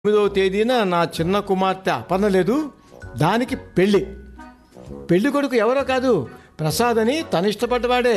తొమ్మిదవ తేదీన నా చిన్న కుమార్తె అపర్ణ లేదు దానికి పెళ్ళి పెళ్లి కొడుకు ఎవరో కాదు ప్రసాద్ అని తను ఇష్టపడ్డవాడే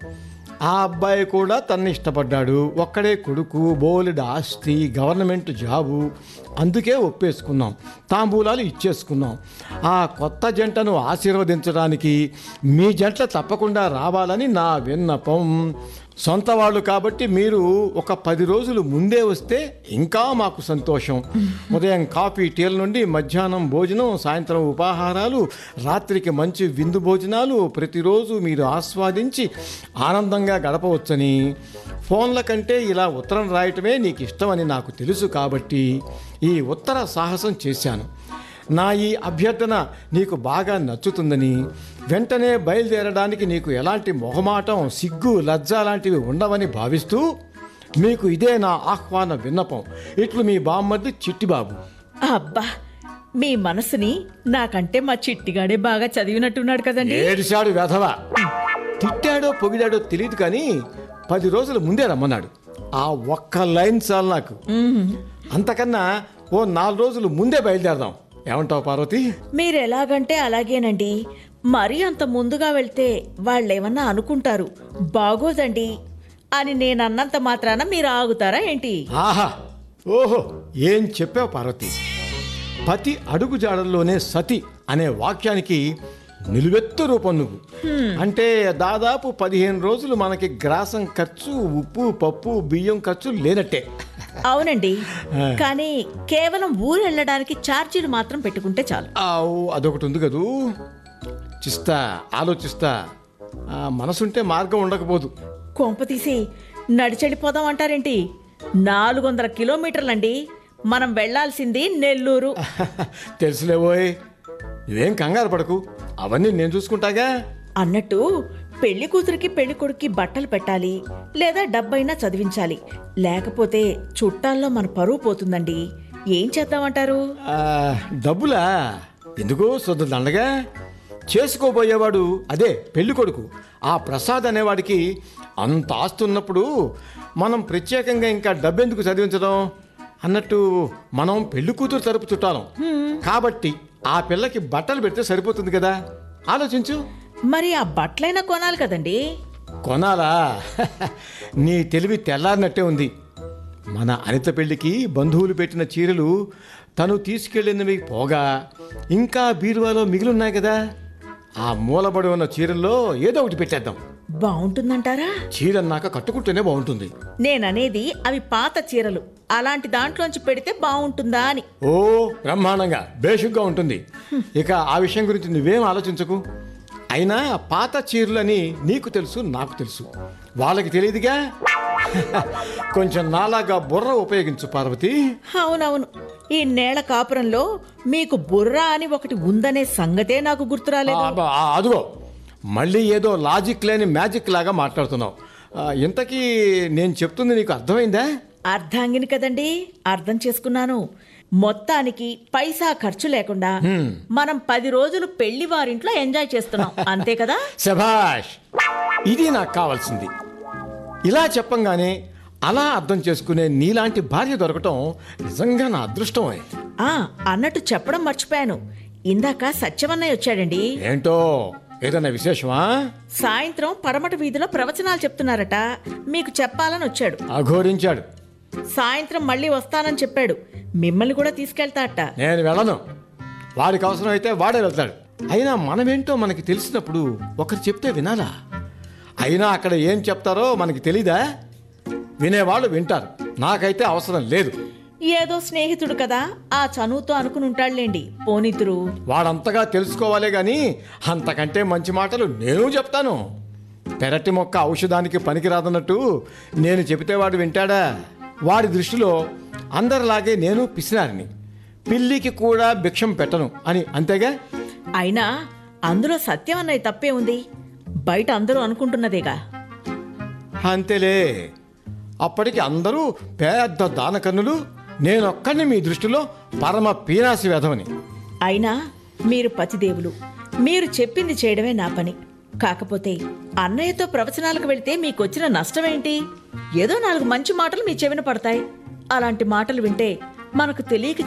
ఆ అబ్బాయి కూడా తన్ని ఇష్టపడ్డాడు ఒక్కడే కొడుకు బోలెడు ఆస్తి గవర్నమెంట్ జాబు అందుకే ఒప్పేసుకున్నాం తాంబూలాలు ఇచ్చేసుకున్నాం ఆ కొత్త జంటను ఆశీర్వదించడానికి మీ జంట తప్పకుండా రావాలని నా విన్నపం సొంత వాళ్ళు కాబట్టి మీరు ఒక పది రోజులు ముందే వస్తే ఇంకా మాకు సంతోషం ఉదయం కాఫీ టీల నుండి మధ్యాహ్నం భోజనం సాయంత్రం ఉపాహారాలు రాత్రికి మంచి విందు భోజనాలు ప్రతిరోజు మీరు ఆస్వాదించి ఆనందంగా గడపవచ్చని ఫోన్ల కంటే ఇలా ఉత్తరం రాయటమే నీకు ఇష్టమని నాకు తెలుసు కాబట్టి ఈ ఉత్తర సాహసం చేశాను నా ఈ అభ్యర్థన నీకు బాగా నచ్చుతుందని వెంటనే బయలుదేరడానికి నీకు ఎలాంటి మొహమాటం సిగ్గు లజ్జ లాంటివి ఉండవని భావిస్తూ మీకు ఇదే నా ఆహ్వాన విన్నపం ఇట్లు మీ బామ్మర్ది చిట్టిబాబు అబ్బా మీ మనసుని నాకంటే మా చిట్టిగాడే బాగా చదివినట్టున్నాడు కదండి ఏడిశాడు వెధవ తిట్టాడో పొగిడాడో తెలియదు కానీ పది రోజుల ముందే రమ్మన్నాడు ఆ ఒక్క లైన్ చాలు నాకు అంతకన్నా ఓ నాలుగు రోజులు ముందే బయలుదేరదాం ఏమంటావు పార్వతి మీరు ఎలాగంటే అలాగేనండి మరీ అంత ముందుగా వెళ్తే వాళ్ళేమన్నా అనుకుంటారు బాగోదండి అని నేనన్నంత మాత్రాన మీరు ఆగుతారా ఏంటి ఆహా ఓహో ఏం చెప్పావు పార్వతి పతి అడుగు జాడల్లోనే సతి అనే వాక్యానికి నిలువెత్తు రూపం నువ్వు అంటే దాదాపు పదిహేను రోజులు మనకి గ్రాసం ఖర్చు ఉప్పు పప్పు బియ్యం ఖర్చు లేనట్టే అవునండి కానీ కేవలం ఊరు వెళ్ళడానికి ఛార్జీలు మాత్రం పెట్టుకుంటే చాలు ఆవు అదొకటి ఉంది కదూ చిస్తా ఆలోచిస్తా ఆ, మనసుంటే మార్గం ఉండకపోదు కొంప తీసి నడిచెళ్ళిపోదాం అంటారేంటి నాలుగు వందల కిలోమీటర్లండి మనం వెళ్ళాల్సింది నెల్లూరు తెలుసులేవోయ్ నువ్వేం కంగారు పడకు అవన్నీ నేను చూసుకుంటాగా అన్నట్టు పెళ్లి కూతురికి పెళ్లి కొడుక్కి బట్టలు పెట్టాలి లేదా డబ్బైనా చదివించాలి లేకపోతే చుట్టాల్లో మన పరువు పోతుందండి ఏం చేద్దామంటారు ఆ, డబ్బులా ఎందుకు శుద్ధ దండగా చేసుకోబోయేవాడు అదే పెళ్లి కొడుకు ఆ ప్రసాద్ అనేవాడికి అంత ఆస్తి ఉన్నప్పుడు మనం ప్రత్యేకంగా ఇంకా డబ్బెందుకు చదివించడం అన్నట్టు మనం పెళ్లి కూతురు తరపు చుట్టాలం కాబట్టి ఆ పిల్లకి బట్టలు పెడితే సరిపోతుంది కదా ఆలోచించు మరి ఆ బట్టలైనా కొనాలి కదండి కొనాలా నీ తెలివి తెల్లారినట్టే ఉంది మన అనిత పెళ్లికి బంధువులు పెట్టిన చీరలు తను తీసుకెళ్ళినవి పోగా ఇంకా బీరువాలో మిగిలిన్నాయి కదా ఆ మూలబడి ఉన్న చీరల్లో ఏదో ఒకటి పెట్టేద్దాం బాగుంటుందంటారా చీరన్నాక కట్టుకుంటేనే బాగుంటుంది నేననేది అవి పాత చీరలు అలాంటి దాంట్లోంచి పెడితే బాగుంటుందా అని ఓ బ్రహ్మాండంగా బేషుగ్గా ఉంటుంది ఇక ఆ విషయం గురించి నువ్వేం ఆలోచించకు అయినా పాత చీరలని నీకు తెలుసు నాకు తెలుసు వాళ్ళకి తెలియదుగా కొంచెం నాలాగా బుర్ర ఉపయోగించు పార్వతి అవునవును ఈ నేల కాపురంలో మీకు బుర్ర అని ఒకటి ఉందనే సంగతే నాకు గుర్తురాలేదు ఆ, ఆ, అదిగో మళ్ళీ ఏదో లాజిక్ లేని మ్యాజిక్ లాగా మాట్లాడుతున్నావు ఆ, ఇంతకీ నేను చెప్తుంది నీకు అర్థమైందా అర్ధాంగిని కదండి అర్థం చేసుకున్నాను మొత్తానికి పైసా ఖర్చు లేకుండా మనం పది రోజులు పెళ్లి వారింట్లో ఎంజాయ్ చేస్తున్నాం అంతే కదా శభాష్ ఇది నాకు కావాల్సింది ఇలా చెప్పంగానే అలా అర్థం చేసుకునే నీలాంటి భార్య దొరకటం నిజంగా నా అదృష్టమే ఆ అన్నట్టు చెప్పడం మర్చిపోయాను ఇందాక సత్యమన్నయ్య వచ్చాడండి ఏంటో ఏదైనా విశేషమా సాయంత్రం పడమట వీధిలో ప్రవచనాలు చెప్తున్నారట మీకు చెప్పాలని వచ్చాడు అఘోరించాడు సాయంత్రం మళ్ళీ వస్తానని చెప్పాడు మిమ్మల్ని కూడా తీసుకెళ్తాట నేను వెళ్ళను వాడికి అవసరమైతే వాడే వెళ్తాడు అయినా మనమేంటో మనకి తెలిసినప్పుడు ఒకరు చెప్తే వినాలా అయినా అక్కడ ఏం చెప్తారో మనకి తెలీదా వినేవాళ్ళు వింటారు నాకైతే అవసరం లేదు ఏదో స్నేహితుడు కదా ఆ చనువుతో అనుకుని ఉంటాడులేండి పోనితురు వాడంతగా తెలుసుకోవాలే గాని అంతకంటే మంచి మాటలు నేను చెప్తాను పెరటి మొక్క ఔషధానికి పనికిరాదన్నట్టు నేను చెబితే వాడు వింటాడా వాడి దృష్టిలో అందరిలాగే నేను పిసినారిని పిల్లికి కూడా భిక్షం పెట్టను అని అంతేగా అయినా అందులో సత్యం అన్నయ్య తప్పే ఉంది బయట అందరూ అనుకుంటున్నదేగా అంతేలే అప్పటికి అందరూ పెద్ద దానకన్నులు నేనొక్కడిని మీ దృష్టిలో పరమ పీనాసి వెధవని అయినా మీరు పతిదేవులు మీరు చెప్పింది చేయడమే నా పని కాకపోతే అన్నయ్యతో ప్రవచనాలకు వెళితే మీకొచ్చిన నష్టమేంటి ఏదో నాలుగు మంచి మాటలు మీ చెవిన పడతాయి అలాంటి మాటలు వింటే మనకు తెలియక